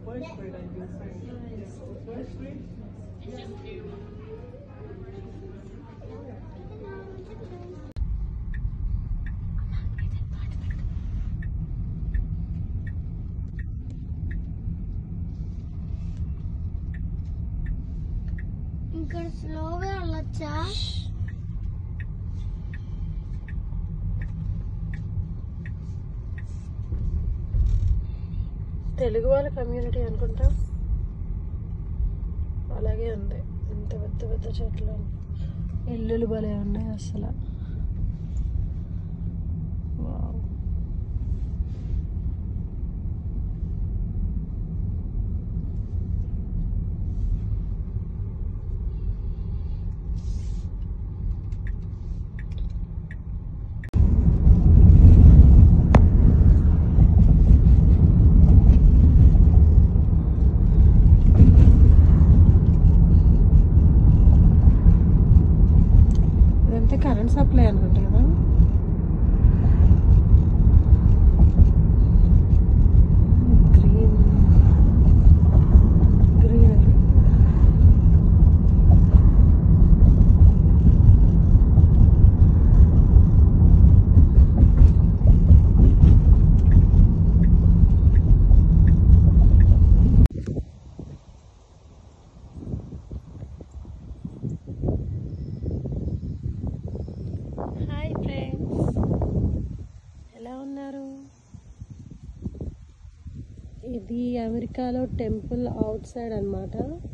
ఇక్కడ స్లోగా వెళ్ళొచ్చా తెలుగు వాళ్ళ కమ్యూనిటీ అనుకుంటా అలాగే ఉంది ఇంత పెద్ద పెద్ద చెట్లు ఇల్లులు భలే ఉన్నాయి అసలు వావ్. ఇదంతా కరెంట్ సప్లై అనుకుంటా కదా గ్రీన్ గ్రీన్ హాయ్ ఫ్రెండ్స్ ఎలా ఉన్నారు ఇది అమెరికాలో టెంపుల్ అవుట్ సైడ్ అనమాట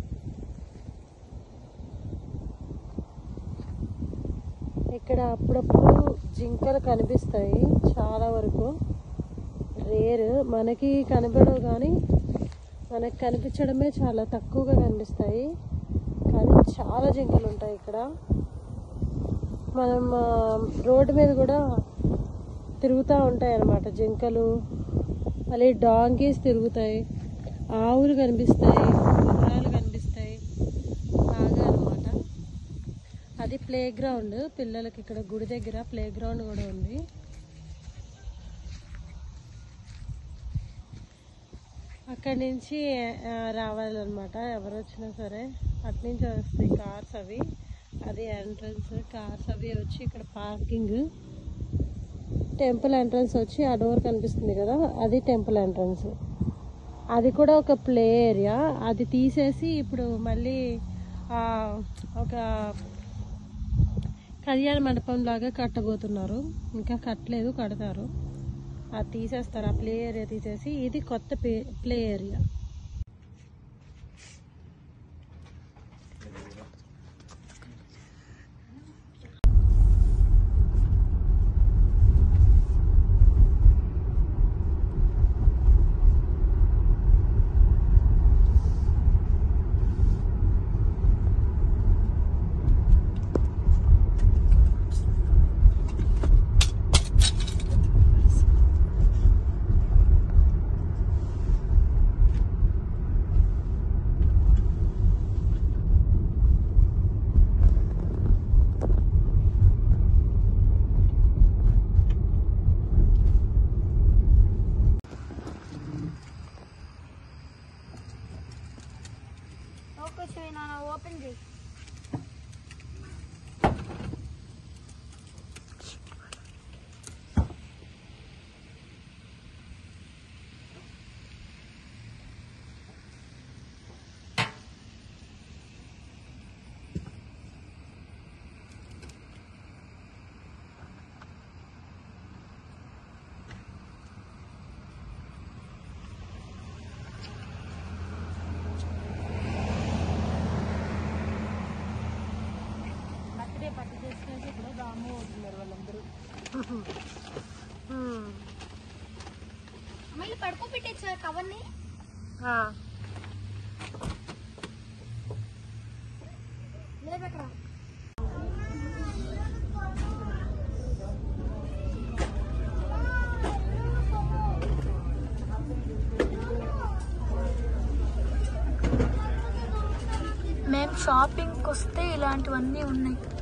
ఇక్కడ అప్పుడప్పుడు జింకలు కనిపిస్తాయి చాలా వరకు రేర్ మనకి కనబడవు కానీ మనకి కనిపించడమే చాలా తక్కువగా కనిపిస్తాయి కానీ చాలా జింకలు ఉంటాయి ఇక్కడ మనం ఆ, రోడ్డు మీద కూడా తిరుగుతూ ఉంటాయి అన్నమాట జింకలు మళ్ళీ డాంకీస్ తిరుగుతాయి ఆవులు కనిపిస్తాయి గుర్రాలు కనిపిస్తాయి బాగా అనమాట అది ప్లే గ్రౌండ్ పిల్లలకి ఇక్కడ గుడి దగ్గర ప్లే గ్రౌండ్ కూడా ఉంది అక్కడి నుంచి ఆ, రావాలన్నమాట ఎవరు వచ్చినా సరే అటు నుంచి వస్తాయి కార్స్ అవి అది ఎంట్రన్స్ కార్స్ అవి వచ్చి ఇక్కడ పార్కింగ్ టెంపుల్ ఎంట్రన్స్ వచ్చి ఆ డోర్ కనిపిస్తుంది కదా అది టెంపుల్ ఎంట్రన్స్ అది కూడా ఒక ప్లే ఏరియా అది తీసేసి ఇప్పుడు మళ్ళీ ఆ, ఒక కళ్యాణ మండపం లాగా కట్టబోతున్నారు ఇంకా కట్టలేదు కడతారు అది తీసేస్తారు ఆ ప్లే ఏరియా తీసేసి ఇది కొత్త ప్లే ఏరియా ఓకే చూయి నాన్న ఓపెన్ చేయి బర్త్డే పట్టు చేసుకునేసి ఇప్పుడు దాము అవుతున్నారు వాళ్ళందరూ మళ్ళీ పడుకోబెట్టేచ్చు కవర్ని నిలబెట్టరా మేము షాపింగ్కి వస్తే ఇలాంటివన్నీ ఉన్నాయి